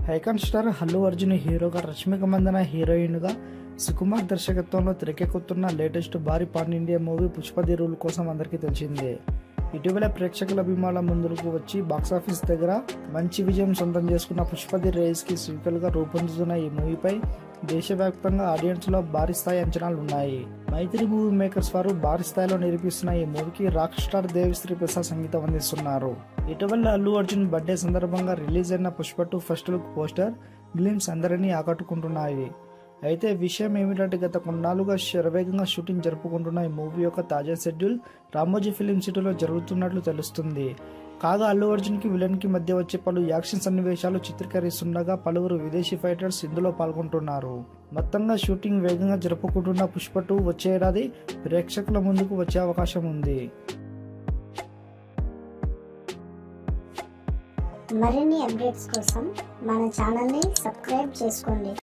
icon star Allu Arjun హీరోగా రష్మిక మందన హీరోయిన్గా సుకుమార్ దర్శకత్వంలో తెరకెక్కుతున్న లేటెస్ట్ భారీ pan India movie Pushpa the rule కోసం అందరికీ తెలిసిందే ఇటీవల ప్రేక్షకుల అభిమానుల ముందుకు వచ్చి బాక్సాఫీస్ దగ్గర మంచి విజయం సొంతం చేసుకున్న పుష్పది రేస్కి సీక్వెల్గా రూపొందుతున్న ఈ మూవీపై దేశవ్యాప్తంగా ఆడియన్స్లో భారీ స్థాయి అంచనాలు ఉన్నాయి మైత్రి మూవీ మేకర్స్ వారు భారీ స్థాయిలో నిరూపిస్తున్న ఈ మూవీకి రాక్ స్టార్ దేవిశ్రీ ప్రసాద్ సంగీతం అందిస్తున్నారు ఇటీవల అల్లు అర్జున్ బర్త్డే సందర్భంగా రిలీజ్ అయిన Pushpa two first look poster glimpse అందరినీ ఆకట్టుకుంటున్నాయి అయితే విషయం ఏమిటంటే గత కొన్నాళ్ళుగా శరవేగంగా షూటింగ్ జరుపుకుంటున్న ఈ మూవీ యొక్క తాజా షెడ్యూల్ రామోజీ ఫిలిం సిటీలో జరుగుతున్నట్లు తెలుస్తుంది కాగా అల్లు అర్జున్కి విలన్కి మధ్య వచ్చే పలు యాక్షన్ సన్నివేశాలు చిత్రీకరిస్తుండగా పలువురు విదేశీ ఫైటర్స్ ఇందులో పాల్గొంటున్నారు మొత్తంగా షూటింగ్ వేగంగా జరుపుకుంటున్న పుష్ప టూ వచ్చే ఏడాది ప్రేక్షకుల ముందుకు వచ్చే అవకాశం ఉంది మరిన్ని అప్డేట్స్ కోసం మన ఛానల్ని సబ్స్క్రైబ్ చేసుకోండి